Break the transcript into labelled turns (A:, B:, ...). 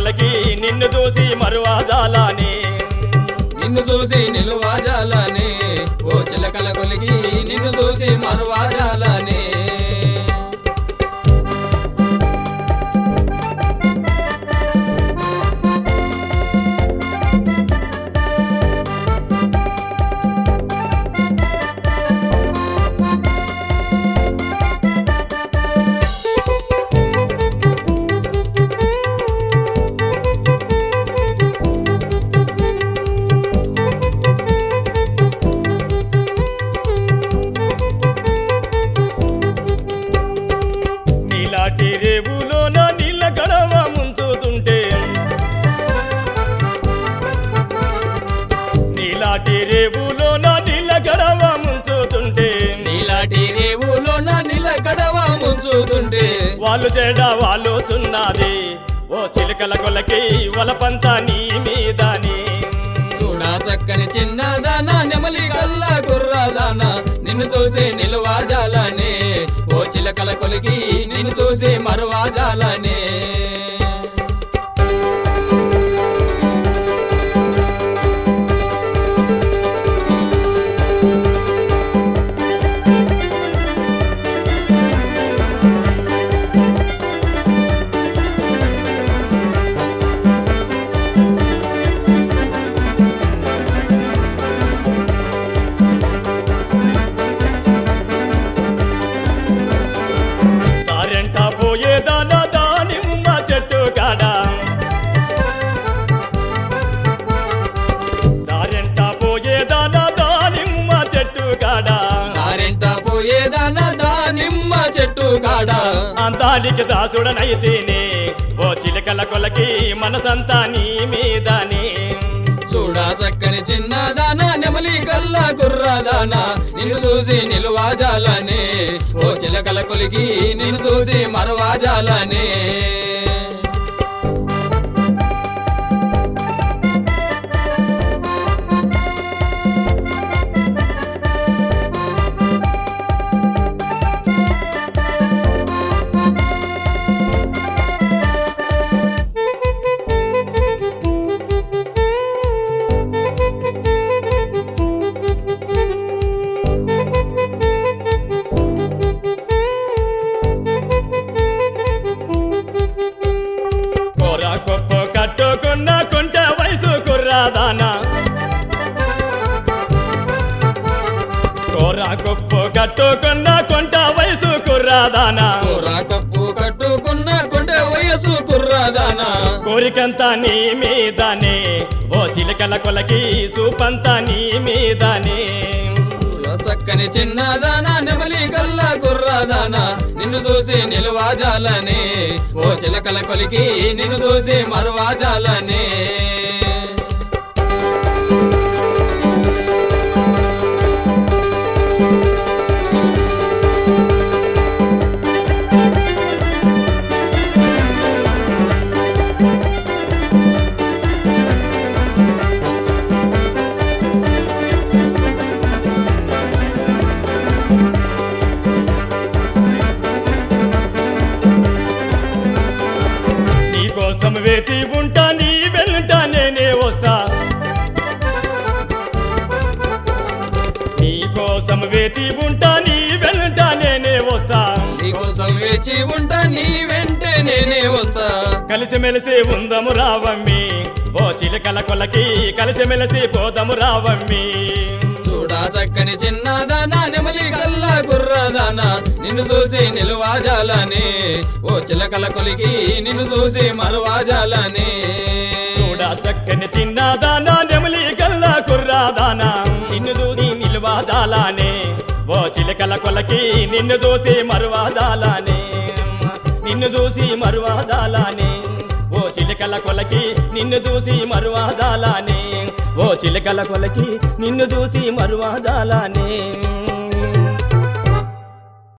A: కొలకి నిన్ను చూసి మరువాదాలని
B: నిన్ను చూసి నిలువాజాలనే ఓ చిలకల కొలిగి నిన్ను చూసి మరువాజాలనే
A: నీలాంటి రేవులోన నీళ్ళ గడవ ముంచుతుంటే నీలాంటి రేవులోన నీళ్ళ గడవ ముంచుతుంటే
B: నీలాంటి రేవులో నా నిలకడవ ముంచుతుంటే
A: వాళ్ళు జడ వాళ్ళు చున్నది ఓ చిలుకల కొలకి వలపంతా నీ మీదని
B: చూడా చక్కని చిన్నదానా నెమలి గల్ల గుర్రదానా నిన్ను చూసి నిలువాజాలనే ఓ చిలకల కొలిగి నిన్ను చూసి మరువాజాలనే
A: దారెంట పోయేదానా దాని ఉమ్మ చెట్టు కాడ దారెంట పోయేదానా దాని ఉమ్మ చెట్టు కాడ
B: దారింట పోయేదానా దానిమ్మ చెట్టు కాడ
A: అందానికి దాసుడనైతేనే ఓ చిలకల కొలకి మనసంతా నీ మీదని
B: చూడా చక్కని చిన్నదానా నెమలి గల్ల గుర్రదానా నిన్ను చూసి నిలువాజాలనే ఓ చిలకల కొలిగి నిన్ను చూసి మరువాజాలనే
A: కూర కొప్ప కట్టుకున్న కొంట వయసు కుర్రాదానా కూర కొప్ప కట్టుకున్న కొంట వయసు కుర్రాదానా
B: కూర కప్పు కట్టుకున్న కొండె వయసు కుర్రదానా
A: కోరికంతా నీ మీదనే ఓ చిలకల కొలకి సూపంతా నీ మీదనే
B: చూడ చక్కని చిన్నదానా నెమలి గల్ల గుర్రదానా నిన్ను చూసి నిలువాజాలనే ఓ చిలకల కొలికి నిన్ను చూసి మరువాజాలనే
A: నీ కోసం వేచి ఉంటా నీ వెంట నేనే వస్తా నీ కోసం వేచి ఉంటా నీ వెంట నేనే వస్తా
B: నీకోసం వేచి ఉంటా నీ వెంటే నేనే వస్తా
A: కలిసిమెలిసి ఉందము రావమ్మి ఓ చిలకల కొలకి కలిసిమెలిసి పోదము రావమ్మి
B: చూడా చక్కని చిన్నదానా నెమలి గల్ల గుర్రదానా నిన్ను చూసి నిలువాజాలనే ఓ చిలకల కొలికి నిన్ను చూసి మరువాజాలనే
A: చూడా చక్కని చిన్నదానా నెమలి గల్ల కుర్రాదానా నిన్ను చూసి నిలువాదాలానే ఓ చిలకల కొలకి నిన్ను చూసి మరువాదాలానే నిన్ను చూసి మరువాదాలానే ఓ చిలకల కొలకి నిన్ను చూసి మరువాదాలానే ఓ చిలకల కొలకి నిన్ను చూసి మరువాదాలానే